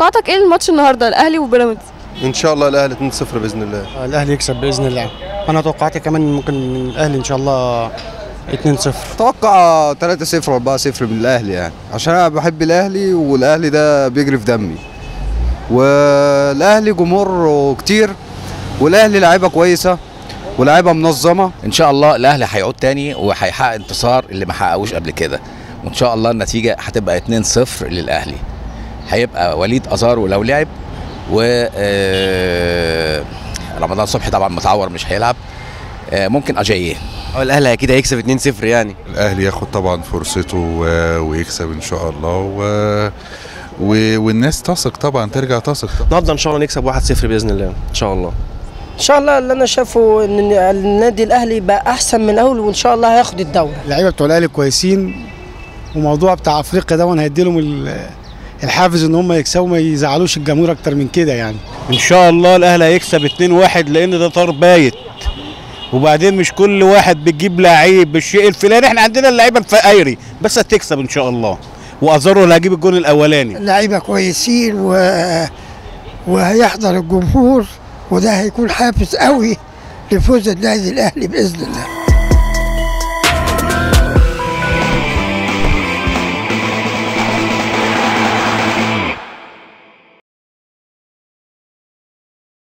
توقعاتك ايه الماتش النهارده الاهلي وبيراميدز ان شاء الله الاهلي 2-0 باذن الله الاهلي يكسب باذن الله انا توقعاتي كمان ممكن من الاهلي ان شاء الله 2-0 اتوقع 3-0 و 4-0 من الاهلي يعني عشان انا بحب الاهلي والاهلي ده بيجري في دمي والاهلي جمهور كتير والاهلي لعيبه كويسه ولاعيبه منظمه ان شاء الله الاهلي هيعود تاني وهيحقق انتصار اللي ما حققوش قبل كده وان شاء الله النتيجه هتبقى 2-0 للاهلي هيبقى وليد ازارو لو لعب و آه، رمضان صبحي طبعا متعور مش هيلعب آه، ممكن اجاييه هو الاهلي اكيد هيكسب 2-0 يعني الاهلي ياخد طبعا فرصته و- ويكسب ان شاء الله و... و... والناس تثق طبعا ترجع تثق النهارده ان شاء الله نكسب 1-0 باذن الله ان شاء الله ان شاء الله اللي انا شايفه ان النادي الاهلي بقى احسن من الاول وان شاء الله هياخد الدوري اللعيبه بتوع الاهلي كويسين وموضوع بتاع افريقيا ده هيدي لهم ال- الحافز ان هم يكسبوا ما يزعلوش الجمهور اكتر من كده يعني ان شاء الله الاهلي هيكسب 2-1 لان ده طار بايت وبعدين مش كل واحد بتجيب لعيب بالشيء الفلاني احنا عندنا اللعيبه الفقايري بس هتكسب ان شاء الله وازارو اللي هيجيب الجون الاولاني لعيبه كويسين و... وهيحضر الجمهور وده هيكون حافز قوي لفوز النادي الاهلي باذن الله